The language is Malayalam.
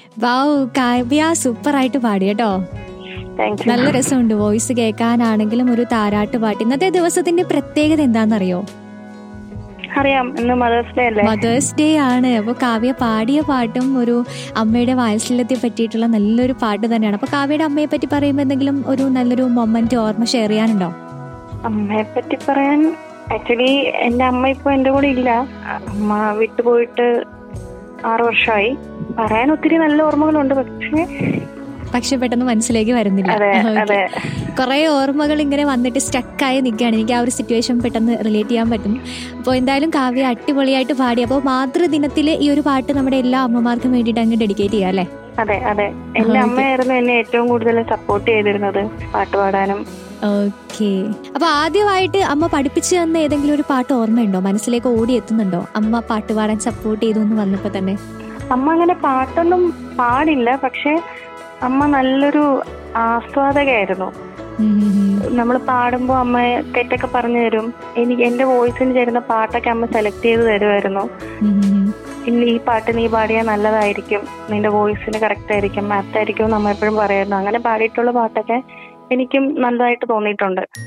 വാവ് കാവ്യ സൂപ്പർ ആയിട്ട് പാടി കേട്ടോ താങ്ക് യു നല്ല രസമുണ്ട് വോയിസ് കേൾക്കാനാണെങ്കിലും ഒരു താരാട്ട് പാട്ട് ഇന്നത്തെ ദിവസത്തിന്റെ പ്രത്യേകത എന്താണെന്നറിയോ അറിയാം ഇന്ന് മദേഴ്സ് ഡേ അല്ലേ മദേഴ്സ് ഡേ ആണ് അപ്പോൾ കാവ്യ പാടിയ പാട്ടും ഒരു അമ്മയുടെ വാത്സല്യത്തെ പറ്റിയിട്ടുള്ള നല്ലൊരു പാട്ട് തന്നെയാണ് അപ്പോൾ കാവ്യയുടെ അമ്മയെ പറ്റി പറയുമ്പോൾ എന്തെങ്കിലും ഒരു നല്ലൊരു മൊമെന്റ് ഓർമ്മ ഷെയർ ചെയ്യാനുണ്ടോ അമ്മയെ പറ്റി പറയാൻ ആക്ച്വലി എന്റെ അമ്മ ഇപ്പൊ എന്റെ കൂടെ ഇല്ല അമ്മ വിട്ടുപോയിട്ട് ആറു വർഷമായി പറയാൻ ഒത്തിരി നല്ല ഓർമ്മകളുണ്ട് പക്ഷേ പക്ഷെ പെട്ടെന്ന് മനസ്സിലേക്ക് വരുന്നില്ല അതെ Okay. അതെ കുറെ ഓർമ്മകൾ ഇങ്ങനെ വന്നിട്ട് സ്റ്റക്കായി നിൽക്കുകയാണ് എനിക്ക് ആ ഒരു സിറ്റുവേഷൻ പെട്ടെന്ന് റിലേറ്റ് ചെയ്യാൻ പറ്റും അപ്പോൾ എന്തായാലും കാവ്യ അടിപൊളിയായിട്ട് പാടി അപ്പോൾ മാതൃദിനത്തിൽ ഈ ഒരു പാട്ട് നമ്മുടെ എല്ലാ അമ്മമാർക്കും വേണ്ടിയിട്ട് അങ്ങ് ഡെഡിക്കേറ്റ് ചെയ്യാം അല്ലേ അതെ അതെ എന്റെ Okay. അമ്മയായിരുന്നു എന്നെ ഏറ്റവും കൂടുതൽ സപ്പോർട്ട് ചെയ്തിരുന്നത് പാട്ട് പാടാനും ഓക്കെ അപ്പൊ ആദ്യമായിട്ട് അമ്മ പഠിപ്പിച്ചു തന്ന ഏതെങ്കിലും ഒരു പാട്ട് ഓർമ്മയുണ്ടോ മനസ്സിലേക്ക് ഓടി എത്തുന്നുണ്ടോ അമ്മ പാട്ട് പാടാൻ സപ്പോർട്ട് ചെയ്തു എന്ന് വന്നപ്പോ തന്നെ അമ്മ അങ്ങനെ പാട്ടൊന്നും പാടില്ല പക്ഷെ അമ്മ നല്ലൊരു ആസ്വാദകയായിരുന്നു ഉം ഉം ഉം. നമ്മൾ പാടുമ്പോൾ അമ്മ തെറ്റൊക്കെ പറഞ്ഞു തരും എനിക്ക് എന്റെ വോയിസിന് ചേരുന്ന പാട്ടൊക്കെ അമ്മ സെലക്ട് ചെയ്ത് തരുമായിരുന്നു ഉം ഉം ഉം. ഇന്ന് ഈ പാട്ട് നീ പാടിയാൽ നല്ലതായിരിക്കും നിന്റെ വോയിസിന് കറക്റ്റ് ആയിരിക്കും ആപ്റ്റ് ആയിരിക്കും എന്ന് അമ്മ എപ്പോഴും പറയായിരുന്നു അങ്ങനെ പാടിയിട്ടുള്ള പാട്ടൊക്കെ എനിക്കും നല്ലതായിട്ട് തോന്നിയിട്ടുണ്ട്